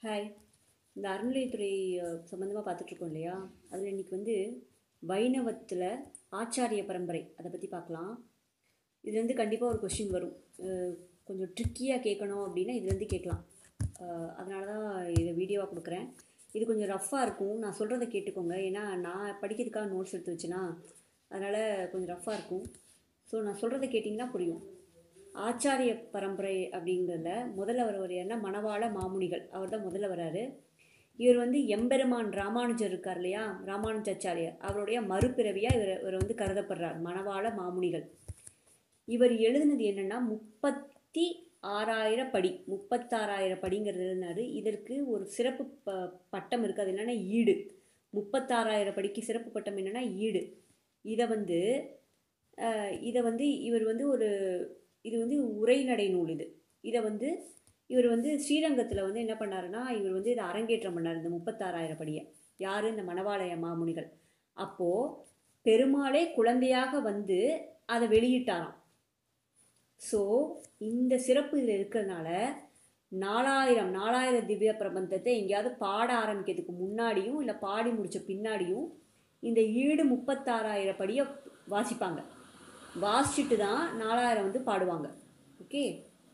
hi இந்த அறநிலையத்துறை சம்மந்தமாக பார்த்துட்ருக்கோம் இல்லையா அதில் இன்றைக்கி வந்து வைணவத்தில் ஆச்சாரிய பரம்பரை அதை பற்றி பார்க்கலாம் இதுலேருந்து கண்டிப்பாக ஒரு கொஷின் வரும் அஹ் கொஞ்சம் ட்ரிக்கியாக கேட்கணும் அப்படின்னா இதுலேருந்து கேட்கலாம் அதனால தான் இதை வீடியோவாக கொடுக்குறேன் இது கொஞ்சம் ரஃப்பாக இருக்கும் நான் சொல்கிறத கேட்டுக்கோங்க ஏன்னா நான் படிக்கிறதுக்காக நோட்ஸ் எடுத்து வச்சேன்னா அதனால் கொஞ்சம் ரஃப்பாக இருக்கும் ஸோ நான் சொல்கிறத கேட்டிங்கன்னா புரியும் ஆச்சாரிய பரம்பரை அப்படிங்கிறதுல முதல்ல வரவர் யாருன்னா மணவாள மாமுனிகள் அவர் தான் முதல்ல வராரு இவர் வந்து எம்பெருமான் ராமானுஜர் இருக்கார் இல்லையா ராமானுஜாச்சாரியர் அவருடைய மறுபிறவியாக இவர் இவர் வந்து கருதப்படுறார் மணவாள மாமுனிகள் இவர் எழுதினது என்னன்னா முப்பத்தி ஆறாயிரம் படி முப்பத்தாறாயிரம் படிங்கிறது எழுதினாரு இதற்கு ஒரு சிறப்பு ப பட்டம் இருக்குது அது என்னென்னா ஈடு முப்பத்தாறாயிரம் படிக்கு சிறப்பு பட்டம் என்னென்னா ஈடு இதை வந்து அஹ், இதை வந்து இவர் வந்து ஒரு இது வந்து உரைநடை நூல் இது இதை வந்து இவர் வந்து ஸ்ரீரங்கத்தில் வந்து என்ன பண்ணாருன்னா இவர் வந்து இதை அரங்கேற்றம் பண்ணார் இந்த முப்பத்தாறாயிரம் படியை யார் இந்த மணவாளைய மாமுனிகள் அப்போது பெருமாளே குழந்தையாக வந்து அதை வெளியிட்டாராம் ஸோ இந்த சிறப்பு இதில் இருக்கிறதுனால நாலாயிரம் நாலாயிரம் திவ்ய பிரபந்தத்தை எங்கேயாவது பாட ஆரம்பிக்கிறதுக்கு முன்னாடியும் இல்லை பாடி முடித்த பின்னாடியும் இந்த ஈடு முப்பத்தாறாயிரம் படியை வாசிப்பாங்க வாசிச்சுட்டு தான் நாலாயிரம் வந்து பாடுவாங்க ஓகே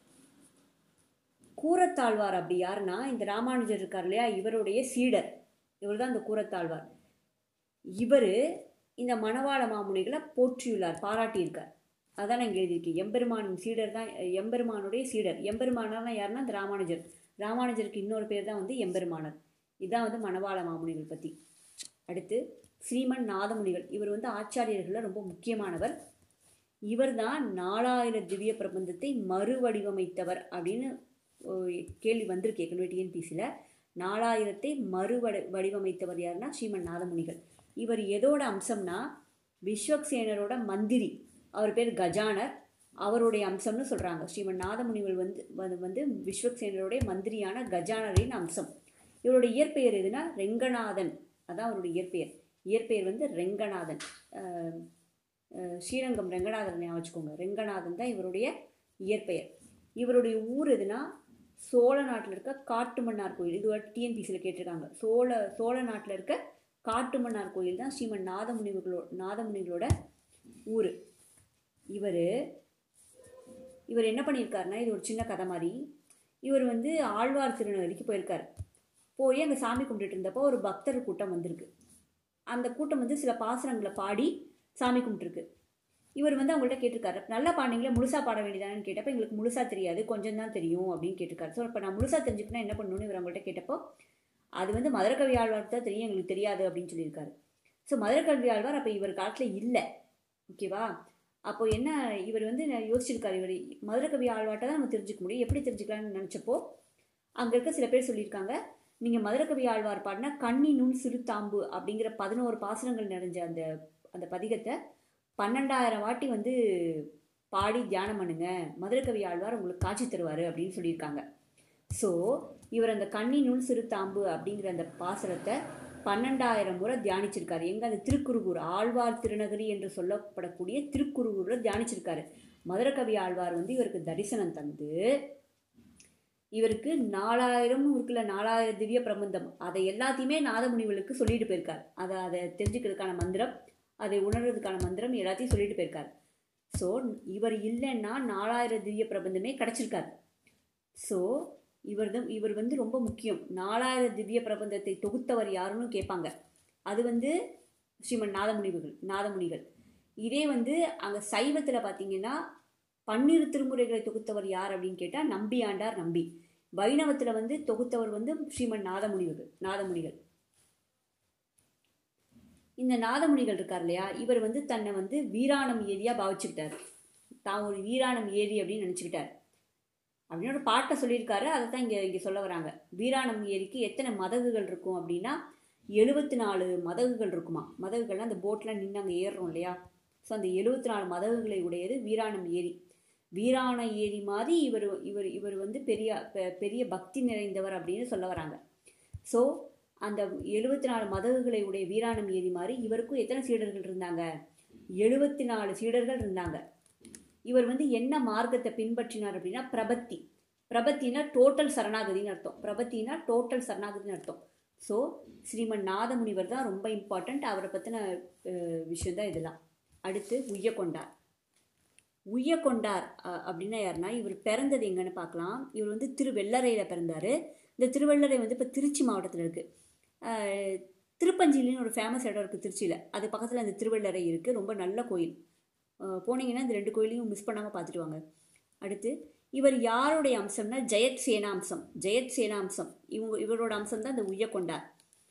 கூரத்தாழ்வார் அப்படி யாருன்னா இந்த ராமானுஜர் இருக்கார் இல்லையா இவருடைய சீடர் இவர் தான் இந்த கூரத்தாழ்வார் இவர் இந்த மணவாள மாமுனிகளை போற்றியுள்ளார் பாராட்டியிருக்கார் அதான் நான் இங்கே எழுதியிருக்கேன் எம்பெருமானின் சீடர் தான் எம்பெருமானுடைய சீடர் எம்பெருமானார்னா யாருன்னா இந்த ராமானுஜர் ராமானுஜருக்கு இன்னொரு பேர் தான் வந்து எம்பெருமானர் இதுதான் வந்து மணவாள மாமுனிகள் பற்றி அடுத்து ஸ்ரீமன் நாதமுனிகள் இவர் வந்து ஆச்சாரியர்களில் ரொம்ப முக்கியமானவர் இவர் தான் நாலாயிரம் திவ்ய பிரபந்தத்தை மறுவடிவமைத்தவர் அப்படின்னு ஒரு கேள்வி வந்திருக்கு ஏற்கனவே டிஎன்பிசியில் நாலாயிரத்தை மறுவட வடிவமைத்தவர் யாருன்னா ஸ்ரீமன் நாதமுனிகள் இவர் எதோட அம்சம்னா விஸ்வக்சேனரோட மந்திரி அவர் பேர் கஜானர் அவருடைய அம்சம்னு சொல்கிறாங்க ஸ்ரீமன் நாதமுனிகள் வந்து வந்து- வந்து விஸ்வக்சேனருடைய மந்திரியான கஜானரின் அம்சம் இவருடைய இயற்பெயர் எதுனா ரெங்கநாதன் அதான் அவருடைய இயற்பெயர் இயற்பெயர் வந்து ரெங்கநாதன் அஹ், அஹ், ஸ்ரீரங்கம் ரெங்கநாதன் ஞாபகம் வச்சுக்கோங்க ரெங்கநாதன் தான் இவருடைய இயற்பெயர் இவருடைய ஊர் எதுனா சோழ நாட்டில் இருக்க காட்டுமன்னார் கோயில் இது டிஎன்பிசியில் கேட்டிருக்காங்க சோழ சோழ நாட்டில் இருக்க காட்டுமன்னார் கோயில் தான் ஸ்ரீமன் நாதமுனிகளோ நாதமுனிகளோட ஊர் இவர் இவர் என்ன பண்ணியிருக்காருன்னா இது ஒரு சின்ன கதை மாதிரி இவர் வந்து ஆழ்வார் திருநகரிக்கு போயிருக்கார் போய் அங்கே சாமி கும்பிட்டுட்டு இருந்தப்போ ஒரு பக்தர் கூட்டம் வந்திருக்கு அந்த கூட்டம் வந்து சில பாசுரங்களை பாடி சாமி கும்பிட்டுருக்கு இவர் வந்து அவங்கள்ட்ட கேட்டிருக்காரு நல்லா பாடினீங்களா முழுசா பாட வேண்டியதானு கேட்டப்போ எங்களுக்கு முழுசா தெரியாது கொஞ்சம் தான் தெரியும் அப்படின்னு கேட்டிருக்காரு ஸோ இப்போ நான் முழுசா தெரிஞ்சுக்கணும் என்ன பண்ணணும்னு இவர் அவங்கள்ட்ட கேட்டப்போ அது வந்து மதுரகவி ஆழ்வார் தான் தெரியும் எங்களுக்கு தெரியாது அப்படின்னு சொல்லியிருக்காரு ஸோ மதுரகவி ஆழ்வார் அப்போ இவர் காலத்தில் இல்லை ஓகேவா அப்போ என்ன இவர் வந்து நான் யோசிச்சிருக்காரு இவர் மதுரகவி ஆழ்வார்ட்ட தான் நம்ம தெரிஞ்சுக்க முடியும் எப்படி தெரிஞ்சுக்கலாம்னு நினச்சப்போ அங்கே இருக்க சில பேர் சொல்லியிருக்காங்க நீங்கள் மதுரகவி ஆழ்வார் பாடினா கண்ணி நுண் சிறு தாம்பு அப்படிங்கிற பதினோரு பாசுரங்கள் நிறைஞ்ச அந்த அந்த பதிகத்தை பன்னெண்டாயிரம் வாட்டி வந்து பாடி தியானம் பண்ணுங்க மதுரகவி ஆழ்வார் உங்களுக்கு காட்சி தருவார் அப்படின்னு சொல்லியிருக்காங்க ஸோ இவர் அந்த கண்ணி நுண் சிறு தாம்பு அப்படிங்கிற அந்த பாசுரத்தை பன்னெண்டாயிரம் முறை தியானிச்சிருக்காரு எங்க அந்த திருக்குறுகூர் ஆழ்வார் திருநகரி என்று சொல்லப்படக்கூடிய திருக்குறுகூரில் தியானிச்சிருக்காரு மதுரகவி ஆழ்வார் வந்து இவருக்கு தரிசனம் தந்து இவருக்கு நாலாயிரம் இருக்குல்ல நாலாயிரம் திவ்ய பிரபந்தம் அதை எல்லாத்தையுமே நாதமுனிகளுக்கு சொல்லிட்டு போயிருக்கார் அதை அதை தெரிஞ்சுக்கிறதுக்கான மந்திரம் அதை உணர்றதுக்கான மந்திரம் எல்லாத்தையும் சொல்லிட்டு போயிருக்கார் ஸோ இவர் இல்லைன்னா நாலாயிரம் திவ்ய பிரபந்தமே கிடச்சிருக்காரு ஸோ இவர் தான் இவர் வந்து ரொம்ப முக்கியம் நாலாயிரம் திவ்ய பிரபந்தத்தை தொகுத்தவர் யாருன்னு கேட்பாங்க அது வந்து ஸ்ரீமன் நாதமுனிவுகள் நாதமுனிகள் இதே வந்து அங்கே சைவத்தில் பார்த்தீங்கன்னா பன்னிரு திருமுறைகளை தொகுத்தவர் யார் அப்படின்னு கேட்டால் நம்பி ஆண்டார் நம்பி வைணவத்தில் வந்து தொகுத்தவர் வந்து ஸ்ரீமன் நாதமுனிவர்கள் நாதமுனிகள் இந்த நாதமுனிகள் இருக்கார் இல்லையா இவர் வந்து தன்னை வந்து வீராணம் ஏரியாக பாவிச்சுக்கிட்டார் தான் ஒரு வீராணம் ஏரி அப்படின்னு நினச்சிக்கிட்டார் அப்படின்னு ஒரு பாட்டை சொல்லியிருக்காரு அதை தான் இங்கே இங்கே சொல்ல வராங்க வீராணம் ஏரிக்கு எத்தனை மதகுகள் இருக்கும் அப்படின்னா எழுபத்தி நாலு மதகுகள் இருக்குமா மதகுகள்லாம் அந்த போட்டில் நின்று அங்கே ஏறுறோம் இல்லையா ஸோ அந்த எழுபத்தி நாலு மதகுகளை உடையது வீராணம் ஏரி வீராண ஏரி மாதிரி இவர் இவர் இவர் வந்து பெரிய பெ- பெரிய பக்தி நிறைந்தவர் அப்படின்னு சொல்ல வராங்க ஸோ அந்த எழுபத்தி நாலு மதகுகளை உடைய வீராணம் ஏரி மாதிரி இவருக்கும் எத்தனை சீடர்கள் இருந்தாங்க எழுபத்தி நாலு சீடர்கள் இருந்தாங்க இவர் வந்து என்ன மார்க்கத்தை பின்பற்றினார் அப்படின்னா பிரபத்தி பிரபத்தினா டோட்டல் சரணாகதின்னு அர்த்தம் பிரபத்தினா டோட்டல் சரணாகதின்னு அர்த்தம் ஸோ ஸ்ரீமன் நாதமுனிவர் தான் ரொம்ப இம்பார்ட்டண்ட் அவரை பற்றின விஷயந்தான் இதெல்லாம் அடுத்து உய்யக்கொண்டார் உய்யக்கொண்டார் அ- அப்படின்னா யாருன்னா இவர் பிறந்தது எங்கன்னு பார்க்கலாம் இவர் வந்து திருவெள்ளரையில் பிறந்தார் இந்த திருவெள்ளரை வந்து இப்போ திருச்சி மாவட்டத்தில் இருக்குது திருப்பஞ்சிலின்னு ஒரு ஃபேமஸ் இடம் இருக்குது திருச்சியில் அது பக்கத்தில் அந்த திருவெள்ளரை இருக்குது ரொம்ப நல்ல கோயில் அஹ் போனீங்கன்னா இந்த ரெண்டு கோயிலையும் மிஸ் பண்ணாமல் பார்த்துட்டு வாங்க அடுத்து இவர் யாருடைய அம்சம்னா ஜெயத் சேனாம்சம் ஜெயத் சேனாம்சம் இவங்க இவரோட அம்சம் தான் இந்த உய்யக்கொண்டார்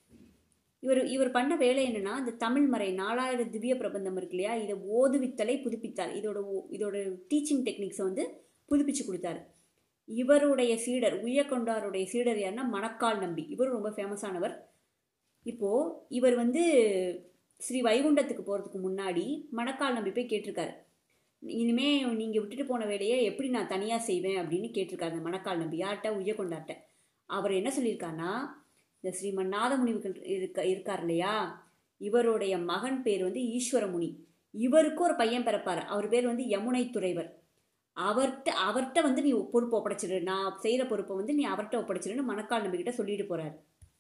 இவர் இவர் பண்ண வேலை என்னன்னா இந்த தமிழ் மறை நாலாயிரம் திவ்ய பிரபந்தம் இருக்கு இல்லையா இதை ஓதுவித்தலை புதுப்பித்தார் இதோட ஓ- இதோட டீச்சிங் டெக்னிக்ஸை வந்து புதுப்பிச்சு கொடுத்தாரு இவருடைய சீடர் உய்யக்கொண்டாருடைய சீடர் யாருன்னா மணக்கால் நம்பி இவர் ரொம்ப ஃபேமஸானவர் இப்போ இவர் வந்து ஸ்ரீ வைகுண்டத்துக்கு போகிறதுக்கு முன்னாடி மணக்கால் நம்பி போய் கேட்டிருக்காரு இனிமே நீங்கள் விட்டுட்டு போன வேலையை எப்படி நான் தனியாக செய்வேன் அப்படின்னு கேட்டிருக்காரு அந்த மணக்கால் நம்பி யார்கிட்ட உய்யக்கொண்டார்ட்ட அவர் என்ன சொல்லியிருக்காருன்னா இந்த ஸ்ரீமன் நாதமுனிவுகள் இருக்க இருக்கார் இல்லையா இவருடைய மகன் பேர் வந்து ஈஸ்வரமுனி இவருக்கும் ஒரு பையன் பிறப்பார் அவர் பேர் வந்து யமுனை துறைவர் அவர்கிட்ட அவர்கிட்ட வந்து நீ பொறுப்பு ஒப்படைச்சிடு நான் செய்கிற பொறுப்பை வந்து நீ அவர்கிட்ட ஒப்படைச்சிடுன்னு மணக்கால் நம்பிக்கிட்ட சொல்லிட்டு போறாரு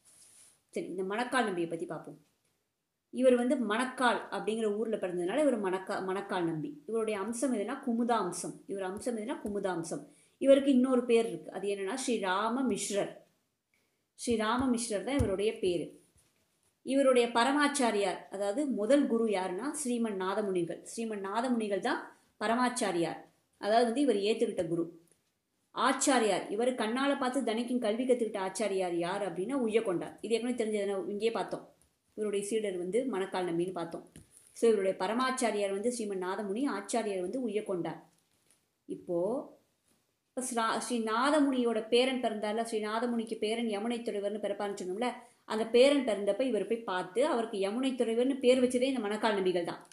சரி இந்த மணக்கால் நம்பியை பற்றி பார்ப்போம் இவர் வந்து மணக்கால் அப்படிங்கிற ஊரில் பிறந்ததுனால இவர் மணக்கா மணக்கால் நம்பி இவருடைய அம்சம் எதுனா குமுதா அம்சம் இவர் அம்சம் எதுனா குமுதா அம்சம் இவருக்கு இன்னொரு பேர் இருக்கு அது என்னன்னா ஸ்ரீ ராம மிஸ்ரர் ஸ்ரீ ராம மிஸ்ரர் தான் இவருடைய பேர் இவருடைய பரமாச்சாரியார் அதாவது முதல் குரு யாருன்னா ஸ்ரீமன் நாதமுனிகள் ஸ்ரீமன் நாதமுனிகள் தான் பரமாச்சாரியார் அதாவது வந்து இவர் ஏற்றுக்கிட்ட குரு ஆச்சாரியார் இவர் கண்ணால பார்த்து தனிக்கும் கல்வி கற்றுக்கிட்ட ஆச்சாரியார் யார் அப்படின்னா உய்யக்கொண்டார் இது ஏற்கனவே தெரிஞ்சதுன்னா இங்கேயே பார்த்தோம் இவருடைய சீடர் வந்து மணக்கால் நம்பின்னு பார்த்தோம் ஸோ இவருடைய பரமாச்சாரியார் வந்து ஸ்ரீமன் நாதமுனி ஆச்சாரியார் வந்து உய்யக்கொண்டார் இப்போ இப்போ ஸ்ரீ ஸ்ரீ நாதமுனியோட பேரன் பிறந்தார்ல ஸ்ரீ நாதமுனிக்கு பேரன் யமுனை துறைவர்னு பிறப்பான்னு சொன்னோம்ல அந்த பேரன் பிறந்தப்ப இவர் போய் பார்த்து அவருக்கு யமுனை துறைவர்னு பேர் வச்சதே இந்த மணக்கால் நம்பிகள் தான்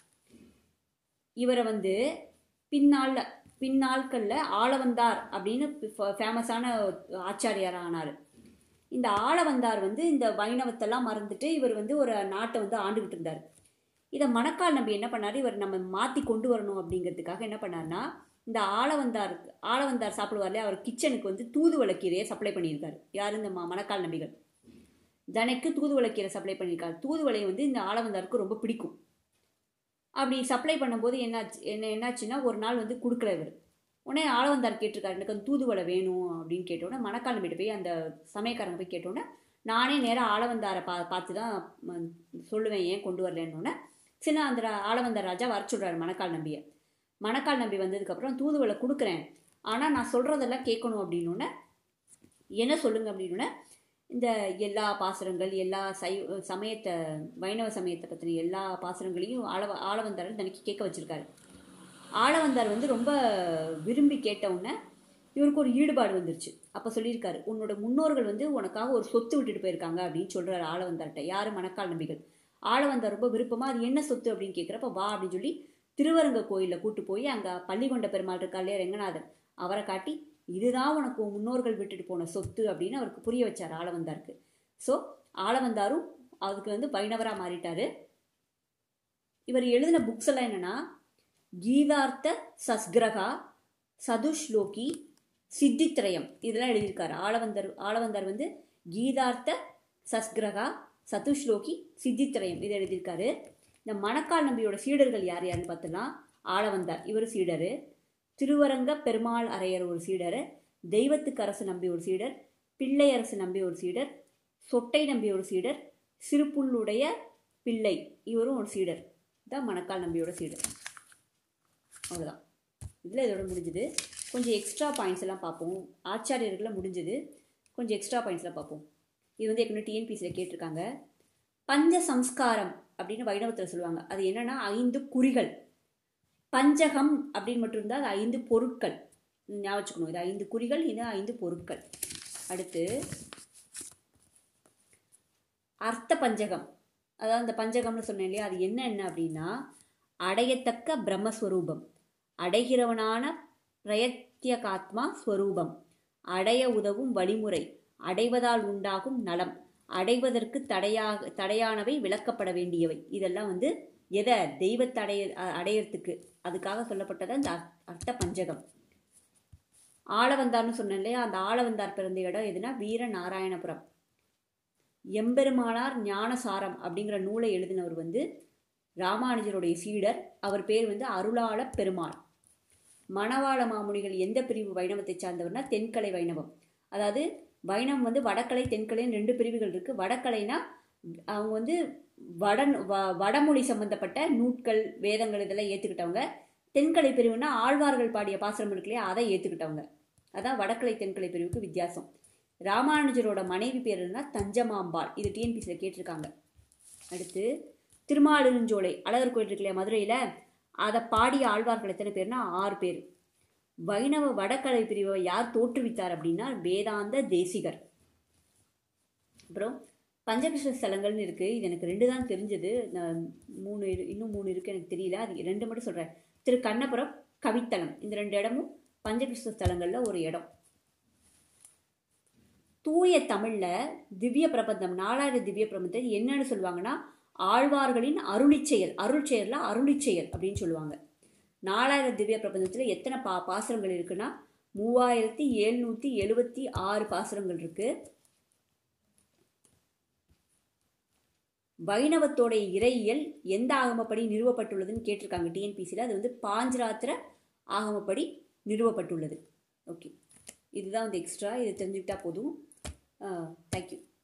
இவரை வந்து பின்னால பின்னாட்களில் ஆளவந்தார் அப்படின்னு ஃபேமஸான ஆச்சாரியார் ஆனார் இந்த ஆளவந்தார் வந்து இந்த வைணவத்தெல்லாம் மறந்துட்டு இவர் வந்து ஒரு நாட்டை வந்து ஆண்டுகிட்டு இருந்தார் இதை மணக்கால் நம்பி என்ன பண்ணார் இவர் நம்ம மாற்றி கொண்டு வரணும் அப்படிங்கிறதுக்காக என்ன பண்ணார்னா இந்த ஆளவந்தார் ஆளவந்தார் சாப்பிடுவார் இல்லையா அவர் கிச்சனுக்கு வந்து தூதுவளை கீரையை சப்ளை பண்ணியிருக்காரு யார் இந்த ம- மணக்கால் நம்பிகள் தனக்கு தூதுவளை கீரை சப்ளை பண்ணியிருக்காரு தூதுவளை வந்து இந்த ஆளவந்தாருக்கு ரொம்ப பிடிக்கும் அப்படி சப்ளை பண்ணும்போது என்னாச்சு என்ன என்னாச்சுன்னா ஒரு நாள் வந்து கொடுக்கல இவர் உடனே ஆளவந்தார் கேட்டிருக்காரு எனக்கு அந்த தூதுவளை வேணும் அப்படின்னு கேட்டோன்னே மணக்கால் நம்பிட்டு போய் அந்த சமயக்காரங்க போய் கேட்டோன்னே நானே நேராக ஆளவந்தாரை பா பார்த்து தான் ம், சொல்லுவேன் ஏன் கொண்டு வரலன்னொன்னே சின்ன அந்த ரா- ஆளவந்தார் ராஜா வர சொல்கிறாரு மணக்கால் நம்பியை மணக்கால் நம்பி வந்ததுக்கப்புறம் தூதுவளை கொடுக்குறேன் ஆனால் நான் சொல்கிறதெல்லாம் கேட்கணும் அப்படின்னோடனே என்ன சொல்லுங்க அப்படின்னோடனே இந்த எல்லா பாசுரங்கள் எல்லா சை சமயத்தை வைணவ சமயத்தை பற்றின எல்லா பாசுரங்களையும் ஆளவ ஆளவந்தார் தனக்கு கேட்க வச்சிருக்காரு ஆளவந்தார் வந்து ரொம்ப விரும்பி கேட்ட உடனே இவருக்கு ஒரு ஈடுபாடு வந்துருச்சு அப்போ சொல்லியிருக்காரு உன்னோட முன்னோர்கள் வந்து உனக்காக ஒரு சொத்து விட்டுட்டு போயிருக்காங்க அப்படின்னு சொல்கிறாரு ஆளவந்தார்கிட்ட யார் மணக்கால் நம்பிகள் ஆளவந்தார் ரொம்ப விருப்பமாக அது என்ன சொத்து அப்படின்னு கேட்குறப்ப வா அப்படின்னு சொல்லி திருவரங்க கோயிலில் கூட்டு போய் அங்கே பள்ளிகொண்ட பெருமாள் இருக்கா இல்லையா ரெங்கநாதர் அவரை காட்டி இதுதான் உனக்கு உன் முன்னோர்கள் விட்டுட்டு போன சொத்து அப்படின்னு அவருக்கு புரிய வச்சார் ஆளவந்தாருக்கு ஸோ ஆளவந்தாரும் அதுக்கு வந்து வைணவராக மாறிட்டாரு இவர் எழுதின புக்ஸ் எல்லாம் என்னன்னா கீதார்த்த சஸ்கிரகா சதுஷ்லோகி சித்தித்ரயம் இதெல்லாம் எழுதியிருக்காரு ஆளவந்தர் ஆளவந்தார் வந்து கீதார்த்த சஸ்கிரகா சதுஷ்லோகி சித்தித்ரயம் இதை எழுதியிருக்காரு இந்த மணக்கால் நம்பியோட சீடர்கள் யார் யாருன்னு பார்த்தோன்னா ஆளவந்தார் இவர் சீடர் திருவரங்க பெருமாள் அரையர் ஒரு சீடர் தெய்வத்துக்கு அரசு நம்பி ஒரு சீடர் பிள்ளை அரசு நம்பி ஒரு சீடர் சொட்டை நம்பி ஒரு சீடர் சிறுப்புள்ளுடைய பிள்ளை இவரும் ஒரு சீடர் தான் மணக்கால் நம்பியோட சீடர் அவ்வளோதான் இதில் இதோட முடிஞ்சுது கொஞ்சம் எக்ஸ்ட்ரா பாயிண்ட்ஸ் எல்லாம் பார்ப்போம் ஆச்சாரியர்களை முடிஞ்சது கொஞ்சம் எக்ஸ்ட்ரா பாயிண்ட்ஸ்லாம் பார்ப்போம் இது வந்து ஏற்கனவே டிஎன்பிசியில் கேட்டிருக்காங்க பஞ்ச சம்ஸ்காரம் அப்படின்னு வைணவத்தில் சொல்லுவாங்க அது என்னன்னா ஐந்து குறிகள் பஞ்சகம் அப்படின்னு மட்டும் இருந்தால் அது ஐந்து பொருட்கள் ஞாபகம் வச்சுக்கணும் இது ஐந்து குறிகள் இது ஐந்து பொருட்கள் அடுத்து அர்த்த பஞ்சகம் அதாவது அந்த பஞ்சகம்னு சொன்னேன் இல்லையா அது என்ன என்ன அப்படின்னா அடையத்தக்க பிரம்மஸ்வரூபம் அடைகிறவனான பிரயத்தியகாத்மா ஸ்வரூபம் அடைய உதவும் வழிமுறை அடைவதால் உண்டாகும் நலம் அடைவதற்கு தடையாக தடையானவை விளக்கப்பட வேண்டியவை இதெல்லாம் வந்து எதை தெய்வத்தை அடைய அ- அடையறதுக்கு அதுக்காக சொல்லப்பட்டது அந்த அர்- அர்த்த பஞ்சகம் ஆளவந்தார்னு சொன்னேன் இல்லையா அந்த ஆளவந்தார் பிறந்த இடம் எதுனா வீர நாராயணபுரம் எம்பெருமானார் ஞானசாரம் அப்படிங்கிற நூலை எழுதினவர் வந்து ராமானுஜருடைய சீடர் அவர் பேர் வந்து அருளாள பெருமாள் மணவாள மாமுனிகள் எந்த பிரிவு வைணவத்தை சார்ந்தவர்னா தென்கலை வைணவம் அதாவது வைணவம் வந்து வடக்கலை தென்கலைன்னு ரெண்டு பிரிவுகள் இருக்குது வடக்கலைனா அவங்க வந்து வட வ வடமொழி சம்பந்தப்பட்ட நூட்கள் வேதங்கள் இதெல்லாம் ஏற்றுக்கிட்டவங்க தென்கலை பிரிவுனா ஆழ்வார்கள் பாடிய பாசுரம் இருக்கு இல்லையா அதை ஏற்றுக்கிட்டவங்க அதான் வடக்கலை தென்கலை பிரிவுக்கு வித்தியாசம் ராமானுஜரோட மனைவி பேர் என்ன தஞ்சமாம்பாள் இது டிஎன்பிசியில் கேட்டிருக்காங்க அடுத்து திருமாலிருஞ்சோலை அழகர் கோயில் இருக்கு இல்லையா மதுரையில் அதை பாடிய ஆழ்வார்கள் எத்தனை பேர்னா ஆறு பேர் வைணவ வடக்கலை பிரிவை யார் தோற்றுவித்தார் அப்படின்னா வேதாந்த தேசிகர் அப்புறம் பஞ்சகிருஷ்ண ஸ்தலங்கள்னு இருக்குது இது எனக்கு ரெண்டு தான் தெரிஞ்சது நான் மூணு இரு- இன்னும் மூணு இருக்குது எனக்கு தெரியல அது ரெண்டு மட்டும் சொல்கிறேன் திரு கண்ணபுரம் கவித்தலம் இந்த ரெண்டு இடமும் பஞ்சகிருஷ்ண ஸ்தலங்களில் ஒரு இடம் தூய தமிழில் திவ்ய பிரபந்தம் நாலாயிரம் திவ்ய பிரபந்தம் என்னன்னு சொல்லுவாங்கன்னா ஆழ்வார்களின் அருளிச்செயல் அருள்செயலில் அருளிச்செயல் அப்படின்னு சொல்லுவாங்க நாலாயிரம் திவ்ய பிரபந்தத்தில் எத்தனை பா பாசுரங்கள் இருக்குன்னா மூவாயிரத்தி எழுநூற்றி எழுபத்தி ஆறு பாசுரங்கள் இருக்குது வைணவத்தோடைய இறையியல் எந்த ஆகமப்படி நிறுவப்பட்டுள்ளதுன்னு கேட்டிருக்காங்க டிஎன்பிசியில் அது வந்து பாஞ்சராத்திர ஆகமப்படி நிறுவப்பட்டுள்ளது ஓகே இதுதான் வந்து எக்ஸ்ட்ரா இது தெரிஞ்சுக்கிட்டா போதும் தேங்க்யூ